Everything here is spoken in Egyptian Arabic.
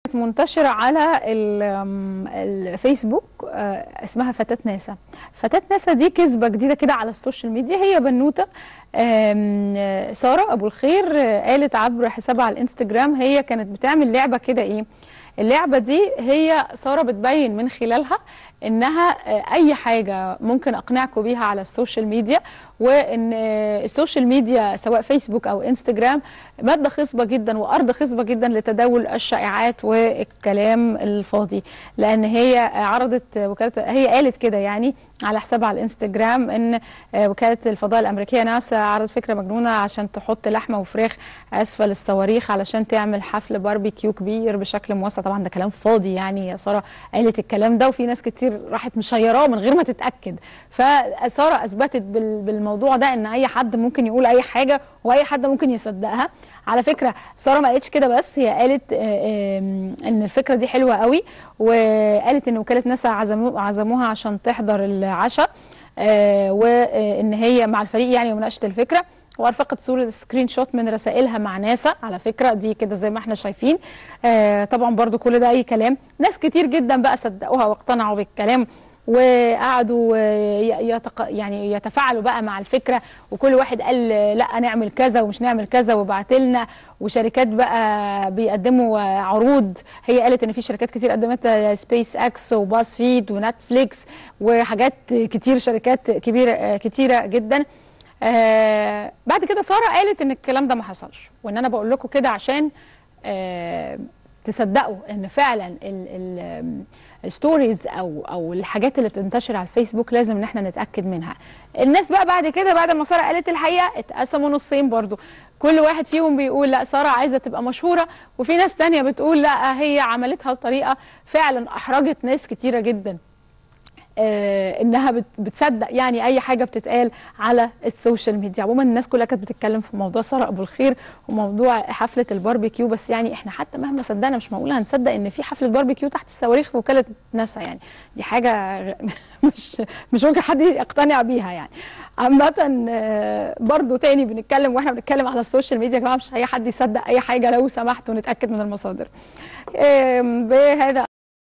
منتشرة على ال- أم، الفيسبوك آه، اسمها فتاة ناسا فتاة ناسا دي كذبة جديدة كده على السوشيال ميديا هي بنوتة آم، آه، سارة أبو الخير آه، قالت عبر حسابها على الانستجرام هي كانت بتعمل لعبة كده إيه اللعبة دي هي سارة بتبين من خلالها انها آه، اي حاجة ممكن اقنعكم بيها على السوشيال ميديا وان آه، السوشيال ميديا سواء فيسبوك او انستجرام مادة خصبة جدا وارض خصبة جدا لتداول الشائعات والكلام الفاضي لان هي آه، عرضت آه، وكالة هي قالت كده يعني على حسابها على الانستجرام ان آه، وكالة الفضاء الامريكية ناسا عرضت فكرة مجنونة عشان تحط لحمة وفراخ اسفل الصواريخ علشان تعمل حفل باربيكيو كبير بشكل موسع طبعا ده كلام فاضي يعني يا ساره قالت الكلام ده وفي ناس كتير راحت مشيراه من غير ما تتاكد فساره اثبتت بال- بالموضوع ده ان اي حد ممكن يقول اي حاجه واي حد ممكن يصدقها على فكره ساره ما قالتش كده بس هي قالت آه، آم، ان الفكره دي حلوه قوي وقالت ان وكاله ناسا عزمو- عزموها عشان تحضر العشاء آه، وان هي مع الفريق يعني ومناقشه الفكره وارفقت صوره سكرين شوت من رسائلها مع ناسا على فكره دي كده زي ما احنا شايفين آه طبعا برضو كل ده اي كلام ناس كتير جدا بقى صدقوها واقتنعوا بالكلام وقعدوا آه، ي- يتق... يعني يتفاعلوا بقى مع الفكره وكل واحد قال آه، لا نعمل كذا ومش نعمل كذا وبعت لنا وشركات بقى بيقدموا آه، عروض هي قالت ان في شركات كتير قدمت سبيس اكس وباس فيد ونتفليكس وحاجات كتير شركات كبيره آه، كتيره جدا آه بعد كده ساره قالت ان الكلام ده ما حصلش وان انا بقول لكم كده عشان آه تصدقوا ان فعلا ال- ال- الستوريز او او الحاجات اللي بتنتشر على الفيسبوك لازم ان احنا نتاكد منها الناس بقى بعد كده بعد ما ساره قالت الحقيقه اتقسموا نصين برضو كل واحد فيهم بيقول لا ساره عايزه تبقى مشهوره وفي ناس تانية بتقول لا هي عملتها بطريقه فعلا احرجت ناس كتيره جدا آه، انها بت- بتصدق يعني اي حاجه بتتقال على السوشيال ميديا عموما الناس كلها كانت بتتكلم في موضوع ساره ابو الخير وموضوع حفله الباربيكيو بس يعني احنا حتى مهما صدقنا مش معقول هنصدق ان في حفله باربيكيو تحت الصواريخ في وكاله ناسا يعني دي حاجه غ- مش مش ممكن حد يقتنع بيها يعني عامة آه، برضو تاني بنتكلم واحنا بنتكلم على السوشيال ميديا يا جماعه مش اي حد يصدق اي حاجه لو سمحتوا نتاكد من المصادر آم، بهذا